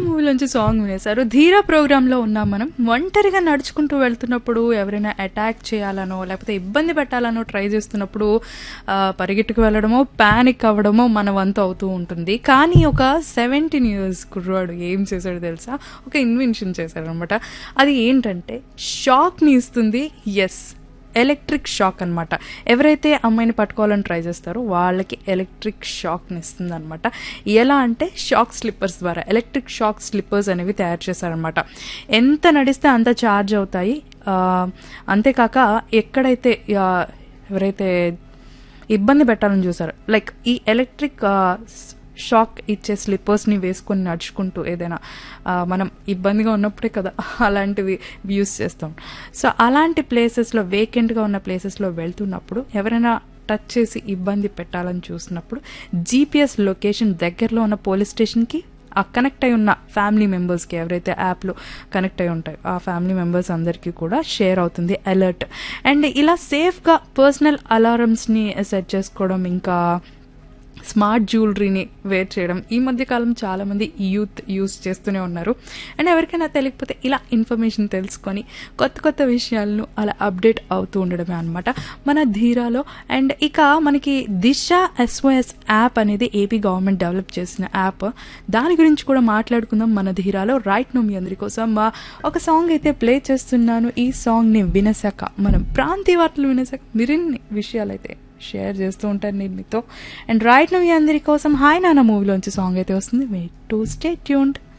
మూవీలోంచి song వినేశారు ధీరా ప్రోగ్రాంలో ఉన్నాం మనం ఒంటరిగా నడుచుకుంటూ వెళ్తున్నప్పుడు ఎవరైనా అటాక్ చేయాలనో లేకపోతే ఇబ్బంది పెట్టాలనో ట్రై చేస్తున్నప్పుడు ఆ, పరిగెట్టుకు వెళ్ళడమో ప్యానిక్ అవ్వడమో మన వంతు అవుతూ ఉంటుంది కానీ ఒక సెవెంటీన్ ఇయర్స్ కుర్రాడు ఏం చేశాడు తెలుసా ఒక ఇన్వెన్షన్ చేశాడు అనమాట అది ఏంటంటే షాక్ని ఇస్తుంది ఎస్ ఎలక్ట్రిక్ షాక్ అనమాట ఎవరైతే అమ్మాయిని పట్టుకోవాలని ట్రై చేస్తారో వాళ్ళకి ఎలక్ట్రిక్ షాక్ని ఇస్తుంది అనమాట ఎలా అంటే షాక్ స్లిప్పర్స్ ద్వారా ఎలక్ట్రిక్ షాక్ స్లిప్పర్స్ అనేవి తయారు చేశారనమాట ఎంత నడిస్తే అంత ఛార్జ్ అవుతాయి ఆ, అంతేకాక ఎక్కడైతే ఆ, ఎవరైతే ఇబ్బంది పెట్టాలని చూసారు లైక్ ఈ ఎలక్ట్రిక్ షాక్ ఇచ్చే స్లిప్పర్స్ని వేసుకొని నడుచుకుంటూ ఏదైనా ఆ, మనం ఇబ్బందిగా ఉన్నప్పుడే కదా అలాంటివి యూస్ చేస్తాం సో అలాంటి ప్లేసెస్లో వేకెంట్గా ఉన్న ప్లేసెస్లో వెళ్తున్నప్పుడు ఎవరైనా టచ్ చేసి ఇబ్బంది పెట్టాలని చూసినప్పుడు జీపీఎస్ లొకేషన్ దగ్గరలో ఉన్న పోలీస్ స్టేషన్కి ఆ కనెక్ట్ అయి ఉన్న ఫ్యామిలీ మెంబర్స్కి ఎవరైతే యాప్లో కనెక్ట్ అయి ఉంటాయో ఆ ఫ్యామిలీ మెంబర్స్ అందరికీ కూడా షేర్ అవుతుంది అలర్ట్ అండ్ ఇలా సేఫ్గా పర్సనల్ అలారమ్స్ని సెట్ చేసుకోవడం ఇంకా స్మార్ట్ జ్యువెలరీని వేర్ చేయడం ఈ మధ్య కాలం చాలా మంది యూత్ యూస్ చేస్తూనే ఉన్నారు అండ్ ఎవరికైనా తెలియకపోతే ఇలా ఇన్ఫర్మేషన్ తెలుసుకొని కొత్త కొత్త విషయాలను అలా అప్డేట్ అవుతూ ఉండడమే అనమాట మన ధీరాలో అండ్ ఇక మనకి దిశ ఎస్ఓఎస్ యాప్ అనేది ఏపీ గవర్నమెంట్ డెవలప్ చేసిన యాప్ దాని గురించి కూడా మాట్లాడుకుందాం మన ధీరాలో రైట్ నో మీ అందరి కోసం ఆ, ఒక సాంగ్ అయితే ప్లే చేస్తున్నాను ఈ సాంగ్ని వినసాక మనం ప్రాంతీయ వార్తలు వినసాక మరిన్ని విషయాలు అయితే షేర్ చేస్తూ ఉంటాను నేను మీతో అండ్ రైట్ మీ అందరి కోసం హాయ్ నాన్న మూవీలోంచి సాంగ్ అయితే వస్తుంది వెయిట్ టు స్టే ట్యూన్డ్